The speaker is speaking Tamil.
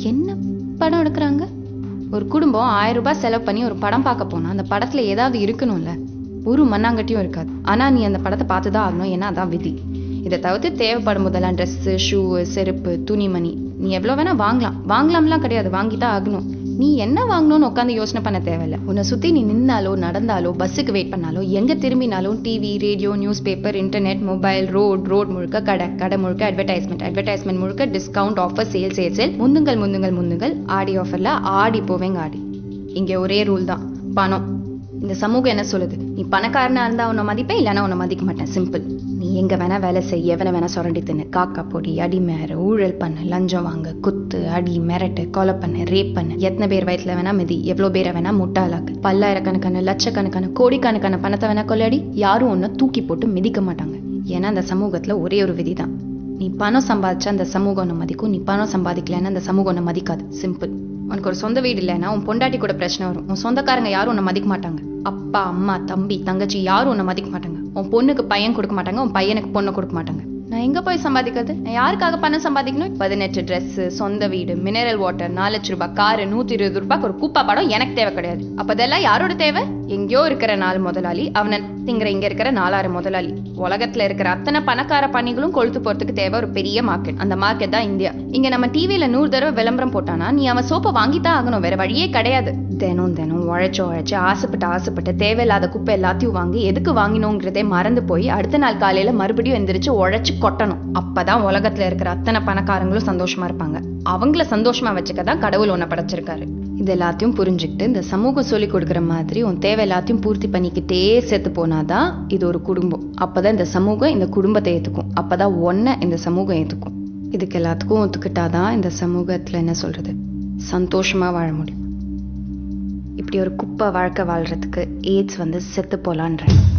என்ன படம் எடுக்கிறாங்க ஒரு குடும்பம் ஆயிரம் ரூபாய் செலவு பண்ணி ஒரு படம் பார்க்க போனா அந்த படத்துல ஏதாவது இருக்கணும்ல ஒரு மண்ணாங்கட்டியும் இருக்காது ஆனா நீ அந்த படத்தை பார்த்து தான் ஆகணும் ஏன்னா அதான் விதி இதை தவிர்த்து தேவைப்படும் போதெல்லாம் ட்ரெஸ்ஸு ஷூ செருப்பு துணிமணி நீ எவ்வளோ வேணா வாங்கலாம் வாங்கலாம்லாம் கிடையாது வாங்கிதான் ஆகணும் நீ என்ன வாங்கணும்னு உட்காந்து யோசனை பண்ண தேவையில்ல உன்னை சுத்தி நீ நின்னாலோ நடந்தாலோ பஸ்ஸுக்கு வெயிட் பண்ணாலோ எங்க திரும்பினாலும் TV radio news paper internet mobile road road முழுக்க கடை கடை முழுக்க அட்வர்டைஸ்மெண்ட் அட்வர்டைஸ்மெண்ட் முழுக்க discount offer sale sale sale முந்துங்கள் முந்துங்கள் முந்துங்கள் ஆடி ஆஃபர்ல ஆடி போவேங்க ஆடி இங்க ஒரே ரூல் தான் பணம் இந்த சமூகம் என்ன சொல்லுது நீ பணக்காரனா இருந்தா உன்னை மதிப்பேன் இல்லைன்னா உன்னை மதிக்க மாட்டேன் சிம்பிள் நீ எங்க வேணா வேலை செய்ய எவனை வேணா சுரண்டி தின்னு காக்கா பொடி அடி மேற ஊழல் பண்ணு லஞ்சம் வாங்க குத்து அடி மிரட்டு கொலை பண்ணு ரேப் பண்ணு எத்தனை பேர் வயிற்றுல வேணா மிதி எவ்வளோ பேரை வேணா முட்டாளாக்கு பல்லாயிரக்கணக்கான லட்சக்கணக்கான கோடிக்கணக்கான பணத்தை வேணா கொள்ளையடி யாரும் உன்னை தூக்கி போட்டு மிதிக்க மாட்டாங்க ஏன்னா அந்த சமூகத்துல ஒரே ஒரு விதி தான் நீ பணம் சம்பாதிச்சா அந்த சமூகம் உன்னை மதிக்கும் நீ பணம் சம்பாதிக்கலைன்னா அந்த சமூகம் உன்னை மதிக்காது சிம்பிள் உனக்கு ஒரு சொந்த வீடு இல்லைன்னா உன் பொண்டாட்டி கூட பிரச்சனை வரும் உன் சொந்தக்காரங்க யாரும் உன்னை மதிக்க மாட்டாங்க அப்பா அம்மா தம்பி தங்கச்சி யாரும் உன்னை மதிக்க மாட்டாங்க உன் பொண்ணுக்கு பையன் கொடுக்க மாட்டாங்க உன் பையனுக்கு பொண்ணு கொடுக்க மாட்டாங்க நான் எங்க போய் சம்பாதிக்கிறது நான் யாருக்காக பணம் சம்பாதிக்கணும் பதினெட்டு Dress சொந்த வீடு மினரல் வாட்டர் நாலு லட்ச ரூபாய் காரு நூத்தி இருபது ரூபாய்க்கு ஒரு கூப்பா படம் எனக்கு தேவை கிடையாது அப்ப அதெல்லாம் யாரோட தேவை எங்கேயோ இருக்கிற நாலு முதலாளி அவனை திங்கிற இங்க இருக்கிற நாலாயிரம் முதலாளி உலகத்துல இருக்கிற அத்தனை பணக்கார பணிகளும் கொழுத்து போறதுக்கு தேவை ஒரு பெரிய மார்க்கெட் அந்த மார்க்கெட் தான் இந்தியா இங்க நம்ம டிவியில நூறு தடவை விளம்பரம் போட்டானா நீ அவன் சோப்பை வாங்கித்தான் ஆகணும் வேற வழியே கிடையாது தினம் தினம் உழைச்சு உழைச்சு ஆசைப்பட்டு ஆசைப்பட்டு தேவையில்லாத குப்பை எல்லாத்தையும் வாங்கி எதுக்கு வாங்கினோங்கிறதே மறந்து போய் அடுத்த நாள் காலையில மறுபடியும் எந்திரிச்சு உழைச்சு கொட்டணும் அப்பதான் உலகத்துல இருக்கிற அத்தனை பணக்காரங்களும் சந்தோஷமா இருப்பாங்க அவங்கள சந்தோஷமா வச்சுக்க தான் கடவுள் உன்னை படைச்சிருக்காரு இது எல்லாத்தையும் புரிஞ்சுக்கிட்டு இந்த சமூகம் சொல்லி கொடுக்குற மாதிரி உன் தேவை எல்லாத்தையும் பூர்த்தி பண்ணிக்கிட்டே செத்து போனாதான் இது ஒரு குடும்பம் அப்பதான் இந்த சமூகம் இந்த குடும்பத்தை ஏத்துக்கும் அப்பதான் ஒன்ன இந்த சமூகம் ஏத்துக்கும் இதுக்கு எல்லாத்துக்கும் ஒத்துக்கிட்டாதான் இந்த சமூகத்துல என்ன சொல்றது சந்தோஷமா வாழ முடியும் இப்படி ஒரு குப்பை வாழ்க்கை வாழ்றதுக்கு ஏட்ஸ் வந்து செத்து போலான்றேன்